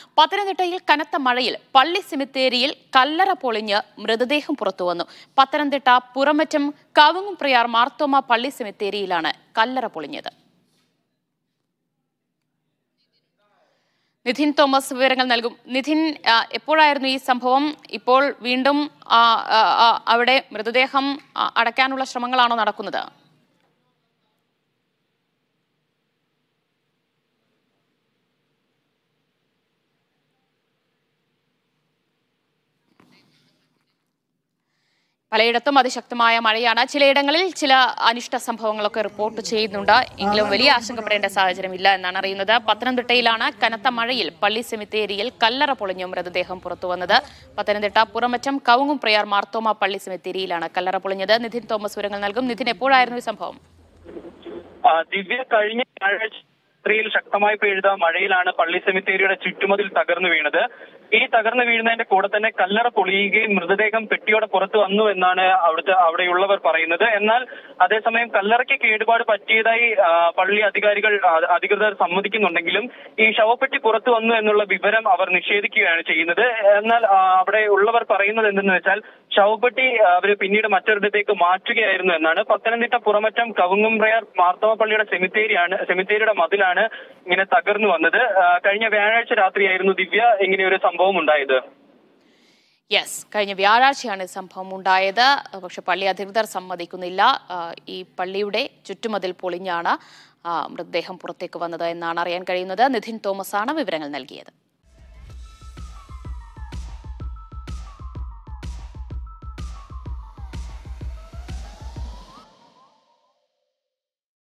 പത്തനംതിട്ടയിൽ കനത്ത മഴയിൽ പള്ളി സെമിത്തേരിയിൽ കല്ലറ പൊളിഞ്ഞ് മൃതദേഹം പുറത്തുവന്നു പത്തനംതിട്ട പുറമറ്റം കവുങ്ങും പ്രയാർ മാർത്തോമ പള്ളി സെമിത്തേരിയിലാണ് കല്ലറ പൊളിഞ്ഞത് നിധിൻ തോമസ് വിവരങ്ങൾ നൽകും നിധിൻ ആ, എപ്പോഴായിരുന്നു ഈ സംഭവം ഇപ്പോൾ വീണ്ടും ആ, ആ, ആ, അവിടെ മൃതദേഹം ആ, അടയ്ക്കാനുള്ള ശ്രമങ്ങളാണോ നടക്കുന്നത് പലയിടത്തും അതിശക്തമായ മഴയാണ് ചിലയിടങ്ങളിൽ ചില അനിഷ്ട സംഭവങ്ങളൊക്കെ റിപ്പോർട്ട് ചെയ്യുന്നുണ്ട് എങ്കിലും വലിയ ആശങ്കപ്പെടേണ്ട സാഹചര്യമില്ല എന്നാണ് അറിയുന്നത് പത്തനംതിട്ടയിലാണ് കനത്ത മഴയിൽ പള്ളി സെമിത്തേരിയിൽ കല്ലറ പൊളിഞ്ഞു മൃതദേഹം പുറത്തുവന്നത് പത്തനംതിട്ട പുറമറ്റം കവുങ്ങും പ്രയാർ മാർത്തോമ പള്ളി സെമിത്തേരിയിലാണ് കല്ലറ പൊളിഞ്ഞത് നിധിൻ തോമസ് വിവരങ്ങൾ നൽകും നിധിൻ എപ്പോഴായിരുന്നു ഈ സംഭവം ആ, ദിവ്യ കഴിഞ്ഞ ഞായറാഴ്ച രാത്രിയിൽ ശക്തമായി പെയ്ത മഴയിലാണ് പള്ളി സെമിത്തേരിയുടെ ചുറ്റുമതിൽ തകർന്നു വീണത് ഈ തകർന്നു വീഴുന്നതിന്റെ കൂടെ തന്നെ കല്ലറ പൊളിയുകയും മൃതദേഹം പെട്ടിയോടെ പുറത്തു വന്നു എന്നാണ് അവിടുത്തെ അവിടെയുള്ളവർ പറയുന്നത് എന്നാൽ അതേസമയം കല്ലറയ്ക്ക് കേടുപാട് പറ്റിയതായി ആ, പള്ളി അധികാരികൾ ആ, അധികൃതർ സമ്മതിക്കുന്നുണ്ടെങ്കിലും ഈ ശവപ്പെട്ടി പുറത്തു വന്നു എന്നുള്ള വിവരം അവർ നിഷേധിക്കുകയാണ് ചെയ്യുന്നത് എന്നാൽ ആ, അവിടെ ഉള്ളവർ പറയുന്നത് എന്തെന്ന് വെച്ചാൽ ശവപ്പെട്ടി അവർ പിന്നീട് മറ്റൊരിടത്തേക്ക് മാറ്റുകയായിരുന്നു എന്നാണ് പത്തനംതിട്ട പുറമറ്റം കവുങ്ങുംപ്രയാർ മാർത്തോമ പള്ളിയുടെ സെമിത്തേരിയാണ് സെമിത്തേരിയുടെ മതിലാണ് ഇങ്ങനെ തകർന്നു വന്നത് ആ, കഴിഞ്ഞ വ്യാഴാഴ്ച രാത്രിയായിരുന്നു ദിവ്യ ഇങ്ങനെ ഒരു സംഭവം ഉണ്ടായത് യെസ് കഴിഞ്ഞ വ്യാഴാഴ്ചയാണ് ഈ സംഭവം ഉണ്ടായത് പക്ഷെ പള്ളി അധികൃതർ സമ്മതിക്കുന്നില്ല ആ, ഈ പള്ളിയുടെ ചുറ്റുമതിൽ പൊളിഞ്ഞാണ് ആ, മൃതദേഹം പുറത്തേക്ക് വന്നത് എന്നാണ് അറിയാൻ കഴിയുന്നത് നിധിൻ തോമസ് ആണ് വിവരങ്ങൾ നൽകിയത്